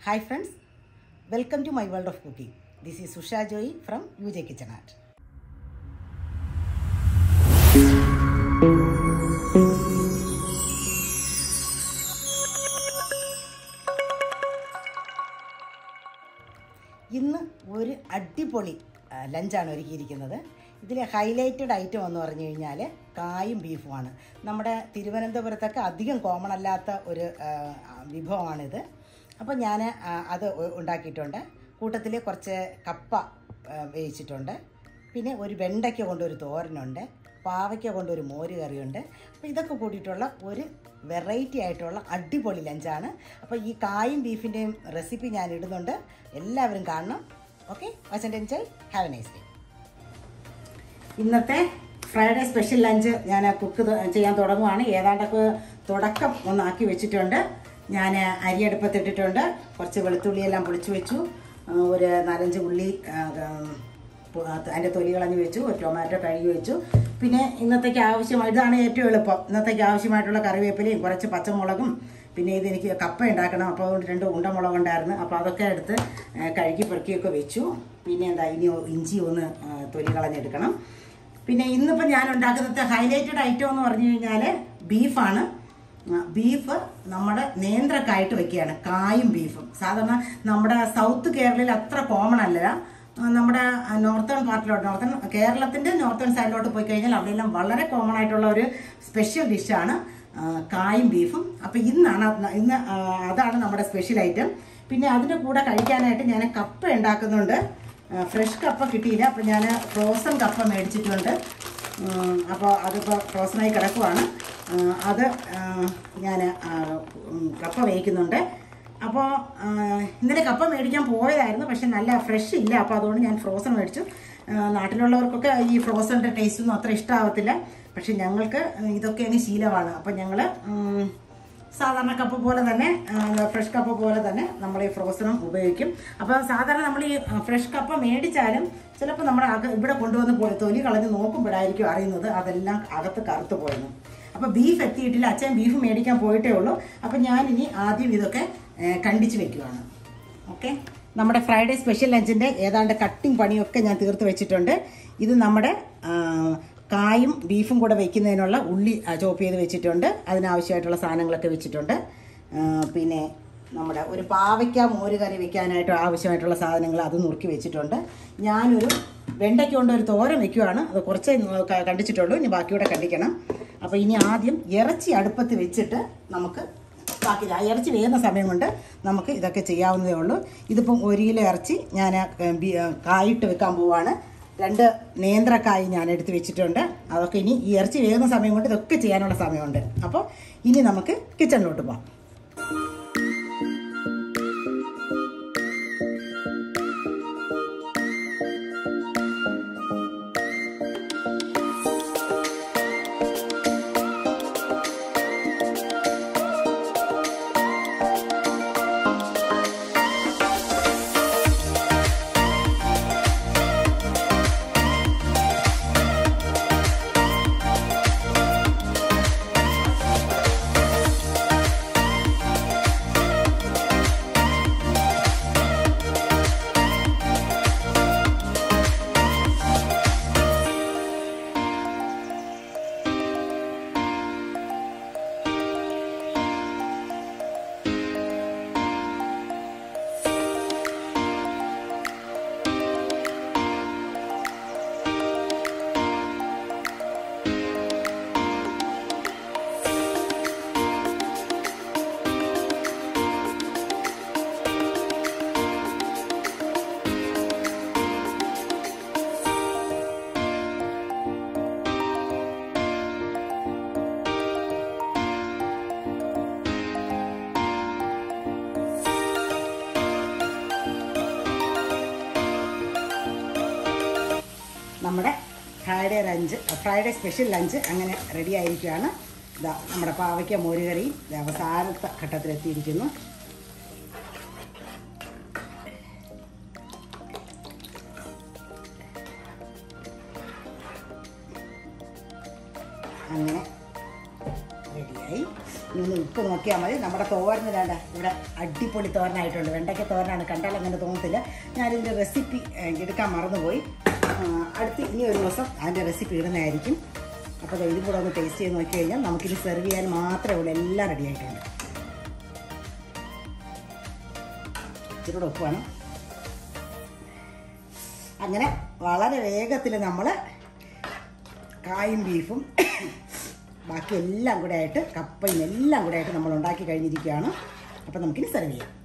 hi friends welcome to my world of cooking this is Susha Joy from U J kitchen art ഇന്ന് ഒരു അടിപൊളി ആ, ലഞ്ചാണ് ഒരുക്കിയിരിക്കുന്നത് ഇതിൽ ഹൈലൈറ്റഡ് ഐറ്റം എന്ന് പറഞ്ഞു കഴിഞ്ഞാൽ കായും ബീഫുമാണ് നമ്മുടെ തിരുവനന്തപുരത്തൊക്കെ അധികം കോമൺ അല്ലാത്ത ഒരു ആ, വിഭവമാണിത് അപ്പോൾ ഞാൻ ആ, അത് ഉ- ഉണ്ടാക്കിയിട്ടുണ്ട് കൂട്ടത്തിൽ കുറച്ച് കപ്പ ആ, വേവിച്ചിട്ടുണ്ട് പിന്നെ ഒരു വെണ്ടയ്ക്ക കൊണ്ടൊരു തോരനുണ്ട് പാവയ്ക്ക കൊണ്ടൊരു മോര് കറിയുണ്ട് അപ്പോൾ ഇതൊക്കെ കൂടിയിട്ടുള്ള ഒരു വെറൈറ്റി ആയിട്ടുള്ള അടിപൊളി ലഞ്ചാണ് അപ്പോൾ ഈ കായും ബീഫിൻ്റെയും റെസിപ്പി ഞാൻ ഇടുന്നുണ്ട് എല്ലാവരും കാണണം ഓക്കെ വച്ചൻ്റെ ഹാവ് എ നൈസ് ഡേ ഇന്നത്തെ ഫ്രൈഡേ സ്പെഷ്യൽ ലഞ്ച് ഞാൻ കുക്ക് ചെയ്യാൻ തുടങ്ങുവാണ് ഏതാണ്ടൊക്കെ തുടക്കം ഒന്നാക്കി വെച്ചിട്ടുണ്ട് ഞാൻ അരി അടുപ്പത്തിട്ടിട്ടുണ്ട് കുറച്ച് വെളുത്തുള്ളിയെല്ലാം പൊളിച്ച് വെച്ചു ആ, ഒരു നാലഞ്ച് ഉള്ളി ആ, ഉം, പൊ- അതിൻ്റെ തൊലി കളഞ്ഞ് വെച്ചു ഒരു ടൊമാറ്റോ കഴുകി വെച്ചു പിന്നെ ഇന്നത്തേക്ക് ആവശ്യമായി ഇതാണ് ഏറ്റവും എളുപ്പം ഇന്നത്തേക്ക് ആവശ്യമായിട്ടുള്ള കറിവേപ്പിലയും കുറച്ച് പച്ചമുളകും പിന്നെ ഇതെനിക്ക് കപ്പ ഉണ്ടാക്കണം അപ്പോൾ അതുകൊണ്ട് രണ്ട് ഉണ്ടമുളക് ഉണ്ടായിരുന്നു അപ്പോൾ അതൊക്കെ എടുത്ത് ആ, കഴുകി പെറുക്കിയൊക്കെ വെച്ചു പിന്നെ എന്താ ഇനി ഇഞ്ചി ഒന്ന് ആ, തൊലി കളഞ്ഞെടുക്കണം പിന്നെ ഇന്നിപ്പോൾ ഞാൻ ഉണ്ടാക്കുന്നത് ഹൈലൈറ്റഡ് ഐറ്റം എന്ന് പറഞ്ഞു കഴിഞ്ഞാൽ ബീഫാണ് ആ, ബീഫ് നമ്മുടെ നേന്ത്രക്കായിട്ട് വെക്കുകയാണ് കായും ബീഫും സാധാരണ നമ്മുടെ സൗത്ത് കേരളയിൽ അത്ര കോമൺ അല്ല ആ, നമ്മുടെ നോർത്തേൺ പാർട്ടിലോട്ട് നോർത്തേൺ കേരളത്തിൻ്റെ നോർത്തേൺ സൈഡിലോട്ട് പോയി കഴിഞ്ഞാൽ അവിടെയെല്ലാം വളരെ കോമൺ ആയിട്ടുള്ള ഒരു സ്പെഷ്യൽ ഡിഷാണ് കായും ബീഫും അപ്പോൾ ഇന്നാണ് അത് ഇന്ന് ആ, അതാണ് നമ്മുടെ സ്പെഷ്യൽ ഐറ്റം പിന്നെ അതിൻ്റെ കൂടെ കഴിക്കാനായിട്ട് ഞാൻ കപ്പ ഉണ്ടാക്കുന്നുണ്ട് ഫ്രഷ് കപ്പ കിട്ടിയില്ല അപ്പോൾ ഞാൻ ഫ്രോസൺ കപ്പ മേടിച്ചിട്ടുണ്ട് അപ്പോൾ അതിപ്പോൾ ഫ്രോസണായി കിടക്കുവാണ് ഉം, അത് ഞാൻ കപ്പ വേവിക്കുന്നുണ്ട് അപ്പോൾ ഇന്നലെ കപ്പ മേടിക്കാൻ പോയതായിരുന്നു പക്ഷെ നല്ല ഫ്രഷ് ഇല്ല അപ്പോൾ അതുകൊണ്ട് ഞാൻ ഫ്രോസൺ മേടിച്ചു ആ, നാട്ടിലുള്ളവർക്കൊക്കെ ഈ ഫ്രോസണിൻ്റെ ടേസ്റ്റൊന്നും അത്ര ഇഷ്ടമാവത്തില്ല പക്ഷെ ഞങ്ങൾക്ക് ഇതൊക്കെ അങ്ങ് ശീലമാണ് അപ്പോൾ ഞങ്ങൾ സാധാരണ കപ്പ പോലെ തന്നെ ഫ്രഷ് കപ്പ പോലെ തന്നെ നമ്മൾ ഈ ഫ്രോസണും ഉപയോഗിക്കും അപ്പോൾ സാധാരണ നമ്മൾ ഈ ഫ്രഷ് കപ്പ മേടിച്ചാലും ചിലപ്പോൾ നമ്മൾ അക ഇവിടെ കൊണ്ടുവന്ന് പോയി തൊലി കളഞ്ഞ് നോക്കുമ്പോഴായിരിക്കും അറിയുന്നത് അതെല്ലാം അകത്ത് കറുത്ത് പോയെന്ന് അപ്പോൾ ബീഫ് എത്തിയിട്ടില്ല അച്ഛൻ ബീഫ് മേടിക്കാൻ പോയിട്ടേ ഉള്ളൂ അപ്പോൾ ഞാനിനി ആദ്യം ഇതൊക്കെ ഏ, കണ്ടിച്ച് വെക്കുവാണ് ഓക്കെ നമ്മുടെ ഫ്രൈഡേ സ്പെഷ്യൽ ലഞ്ചിൻ്റെ ഏതാണ്ട് കട്ടിങ് പണിയൊക്കെ ഞാൻ തീർത്ത് വെച്ചിട്ടുണ്ട് ഇത് നമ്മുടെ ആ, കായും ബീഫും കൂടെ വെക്കുന്നതിനുള്ള ഉള്ളി ചോപ്പ് ചെയ്ത് വെച്ചിട്ടുണ്ട് അതിനാവശ്യമായിട്ടുള്ള സാധനങ്ങളൊക്കെ വെച്ചിട്ടുണ്ട് ആ, പിന്നെ നമ്മുടെ ഒരു പാവയ്ക്ക മോര് കറി വെക്കാനായിട്ട് ആവശ്യമായിട്ടുള്ള സാധനങ്ങൾ അത് നുറുക്കി വെച്ചിട്ടുണ്ട് ഞാനൊരു വെണ്ടയ്ക്ക കൊണ്ട് ഒരു തോരൻ വെക്കുവാണ് അത് കുറച്ചേ ക- കണ്ടിച്ചിട്ടുള്ളൂ ഇനി ബാക്കിയൂടെ കണ്ടിക്കണം അപ്പോൾ ഇനി ആദ്യം ഇറച്ചി അടുപ്പത്ത് വെച്ചിട്ട് നമുക്ക് ബാക്കി ആ ഇറച്ചി വേകുന്ന സമയം കൊണ്ട് നമുക്ക് ഇതൊക്കെ ചെയ്യാവുന്നതേ ഉള്ളൂ ഇതിപ്പം ഒരു കിലോ ഇറച്ചി ഞാൻ ഏ, ബി- ഏ, കായിട്ട് വെക്കാൻ പോവാണ് രണ്ട് നേന്ത്രക്കായ് ഞാൻ എടുത്ത് വെച്ചിട്ടുണ്ട് അതൊക്കെ ഇനി ഈ ഇറച്ചി വേകുന്ന സമയം കൊണ്ട് ഇതൊക്കെ ചെയ്യാനുള്ള സമയമുണ്ട് അപ്പോൾ ഇനി നമുക്ക് കിച്ചണിലോട്ട് പോകാം നമ്മുടെ Friday lunch Friday special lunch അങ്ങനെ റെഡി ആയിരിക്കുകയാണ് ഇതാ നമ്മുടെ പാവയ്ക്ക മോരുകറി ഇത് അവസാനത്തെ ഘട്ടത്തിലെത്തിയിരിക്കുന്നു അങ്ങനെ റെഡിയായി ഇനി ഒന്ന് ഉപ്പ് നോക്കിയാൽ മതി നമ്മുടെ തോരന് വേണ്ട ഇവിടെ അടിപൊളി തോരനായിട്ടുണ്ട് വെണ്ടയ്ക്ക തോരനാണ് കണ്ടാൽ അങ്ങനെ തോന്നത്തില്ല ഞാനിതിൻ്റെ റെസിപ്പി എടുക്കാൻ മറന്നുപോയി ആ, അടുത്ത് ഇനി ഒരു ദിവസം അതിൻ്റെ റെസിപ്പി ഇടുന്നതായിരിക്കും അപ്പോൾ ദേ ഇതും കൂടെ ഒന്ന് ടേസ്റ്റ് ചെയ്ത് നോക്കി കഴിഞ്ഞാൽ നമുക്കിനി സെർവ് ചെയ്യാൻ മാത്രമേ ഉള്ളൂ എല്ലാം റെഡി ആയിട്ടുണ്ട് ഇച്ചിരി കൂടെ ഉപ്പ് വേണം അങ്ങനെ വളരെ വേഗത്തിൽ നമ്മൾ കായും ബീഫും ബാക്കി എല്ലാം കൂടെ ആയിട്ട് കപ്പയും എല്ലാം കൂടെ ആയിട്ട് നമ്മൾ ഉണ്ടാക്കി കഴിഞ്ഞിരിക്കുകയാണ് അപ്പോൾ നമുക്കിനി സെർവ് ചെയ്യാം